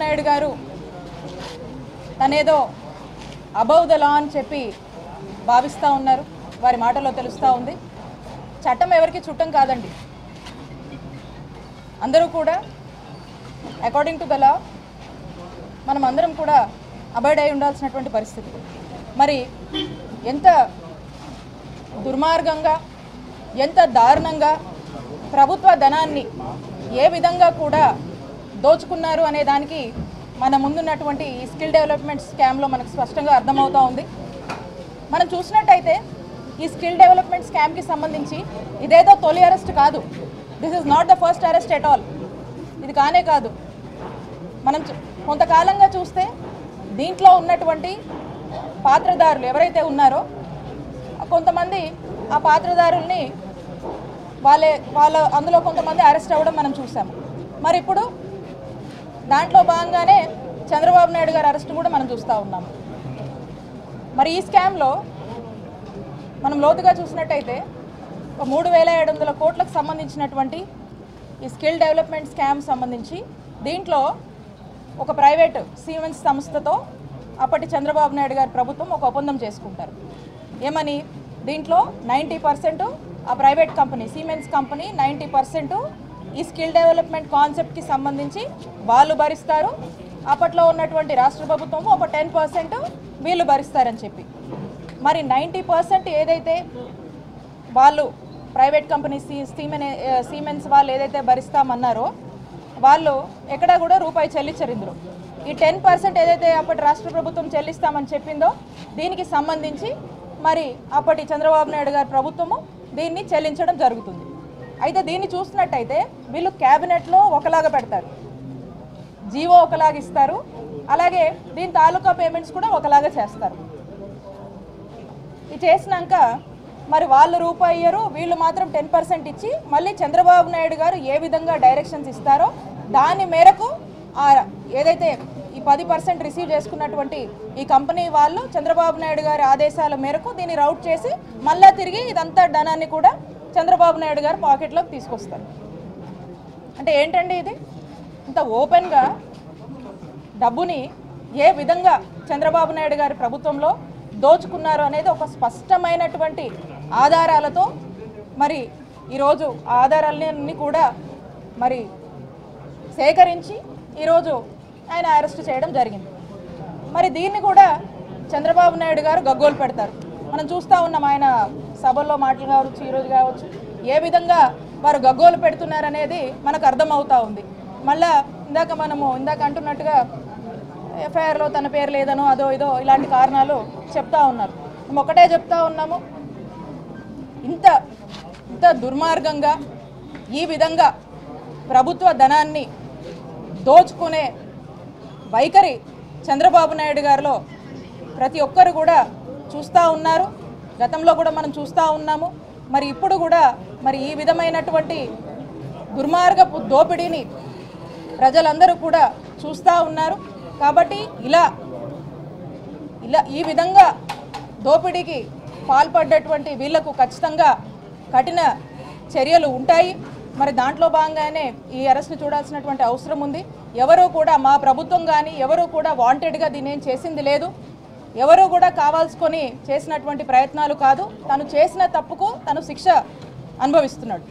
నాయుడు గారు తనేదో above the law అని చెప్పి భావిస్తూ ఉన్నారు వారి మాటలో తెలుస్తూ ఉంది చట్టం ఎవరికి చుట్టం కాదండి అందరూ కూడా అకార్డింగ్ టు ద లా మనం అందరం కూడా అబాయిడ్ అయి ఉండాల్సినటువంటి పరిస్థితి మరి ఎంత దుర్మార్గంగా ఎంత దారుణంగా ప్రభుత్వ ధనాన్ని ఏ విధంగా కూడా దోచుకున్నారు అనే దానికి మన ముందున్నటువంటి ఈ స్కిల్ డెవలప్మెంట్ స్కామ్లో మనకు స్పష్టంగా అర్థమవుతూ ఉంది మనం చూసినట్టయితే ఈ స్కిల్ డెవలప్మెంట్ స్కామ్కి సంబంధించి ఇదేదో తొలి అరెస్ట్ కాదు this is not the first arrest at all ఇది కానే కాదు మనం చూ- కొంతకాలంగా చూస్తే దీంట్లో ఉన్నటువంటి పాత్రదారులు ఎవరైతే ఉన్నారో కొంతమంది ఆ పాత్రదారుల్ని వాళ్ళే వాళ్ళ అందులో కొంతమంది అరెస్ట్ అవ్వడం మనం చూసాము మరి ఇప్పుడు దాంట్లో భాగంగానే చంద్రబాబు నాయుడు గారి అరెస్ట్ కూడా మనం చూస్తూ ఉన్నాము మరి ఈ స్కామ్లో మనం లోతుగా చూసినట్టయితే ఒక మూడు వేల ఏడు వందల కోట్లకు సంబంధించినటువంటి ఈ స్కిల్ డెవలప్మెంట్ స్కామ్ సంబంధించి దీంట్లో ఒక ప్రైవేట్ సీమెన్స్ సంస్థతో అప్పటి చంద్రబాబు నాయుడు గారి ప్రభుత్వం ఒక ఒప్పందం చేసుకుంటారు ఏమని దీంట్లో నైంటీ పర్సెంట్ ఆ private company Siemens company ninety percent ఈ స్కిల్ డెవలప్మెంట్ కాన్సెప్ట్కి సంబంధించి వాళ్ళు భరిస్తారు అప్పట్లో ఉన్నటువంటి రాష్ట్ర ప్రభుత్వం ఒక టెన్ పర్సెంట్ వీళ్ళు భరిస్తారని చెప్పి మరి నైంటీ పర్సెంట్ ఏదైతే వాళ్ళు ప్రైవేట్ కంపెనీ సీ సీమెన్ సీమెన్స్ వాళ్ళు ఏదైతే భరిస్తామన్నారో వాళ్ళు ఎక్కడా కూడా రూపాయి చెల్లించరు ఇందులో ఈ టెన్ పర్సెంట్ ఏదైతే అప్పటి రాష్ట్ర ప్రభుత్వం చెల్లిస్తామని చెప్పిందో దీనికి సంబంధించి మరి అప్పటి చంద్రబాబు నాయుడు గారి ప్రభుత్వము దీన్ని చెల్లించడం జరుగుతుంది అయితే దీన్ని చూసినట్టయితే వీళ్ళు క్యాబినెట్లో ఒకలాగా పెడతారు జీవో ఒకలాగా ఇస్తారు అలాగే దీని తాలూకా పేమెంట్స్ కూడా ఒకలాగా చేస్తారు ఇది చేసినాక మరి వాళ్ళు రూపాయి ఇయ్యరు వీళ్ళు మాత్రం టెన్ పర్సెంట్ ఇచ్చి మళ్ళీ చంద్రబాబు నాయుడు గారు ఏ విధంగా డైరెక్షన్స్ ఇస్తారో దాని మేరకు ఆ ఏదైతే ఈ పది పర్సెంట్ రిసీవ్ చేసుకున్నటువంటి ఈ కంపెనీ వాళ్ళు చంద్రబాబు నాయుడు గారి ఆదేశాల మేరకు దీన్ని రౌట్ చేసి మళ్ళా తిరిగి ఇదంతా ధనాన్ని కూడా చంద్రబాబు నాయుడు గారు పాకెట్లోకి తీసుకొస్తారు అంటే ఏంటండి ఇది ఇంత ఓపెన్గా డబ్బుని ఏ విధంగా చంద్రబాబు నాయుడు గారి ప్రభుత్వంలో దోచుకున్నారు అనేది ఒక స్పష్టమైనటువంటి ఆధారాలతో మరి ఈరోజు ఆ ఆధారాలన్నీ కూడా మరి సేకరించి ఈరోజు ఆయన అరెస్ట్ చేయడం జరిగింది మరి దీన్ని కూడా చంద్రబాబు నాయుడు గారు గగ్గోలు పెడతారు మనం చూస్తూ ఉన్నాం ఆయన సభల్లో మాటలు కావచ్చు ఈరోజు కావచ్చు ఏ విధంగా వారు గగ్గోలు పెడుతున్నారనేది మనకు అర్థమవుతా ఉంది మళ్ళా ఇందాక మనము ఇందాక అంటున్నట్టుగా ఎఫ్ఐఆర్లో తన పేరు లేదనో అదో ఇదో ఇలాంటి కారణాలు చెప్తా ఉన్నారు మేము ఒకటే చెప్తా ఉన్నాము ఇంత ఇంత దుర్మార్గంగా ఈ విధంగా ప్రభుత్వ ధనాన్ని దోచుకునే వైఖరి చంద్రబాబు నాయుడు గారిలో ప్రతి ఒక్కరు కూడా చూస్తూ ఉన్నారు గతంలో కూడా మనం చూస్తూ ఉన్నాము మరి ఇప్పుడు కూడా మరి ఈ విధమైనటువంటి దుర్మార్గపు దోపిడీని ప్రజలందరూ కూడా చూస్తూ ఉన్నారు కాబట్టి ఇలా ఇలా ఈ విధంగా దోపిడీకి పాల్పడ్డటువంటి వీళ్లకు ఖచ్చితంగా కఠిన చర్యలు ఉంటాయి మరి దాంట్లో భాగంగానే ఈ అరెస్ట్ను చూడాల్సినటువంటి అవసరం ఉంది ఎవరు కూడా మా ప్రభుత్వం కానీ ఎవరు కూడా వాంటెడ్గా దీన్ని ఏం చేసింది లేదు ఎవరు కూడా కావాల్సుకొని చేసినటువంటి ప్రయత్నాలు కాదు తను చేసిన తప్పుకు తను శిక్ష అనుభవిస్తున్నాడు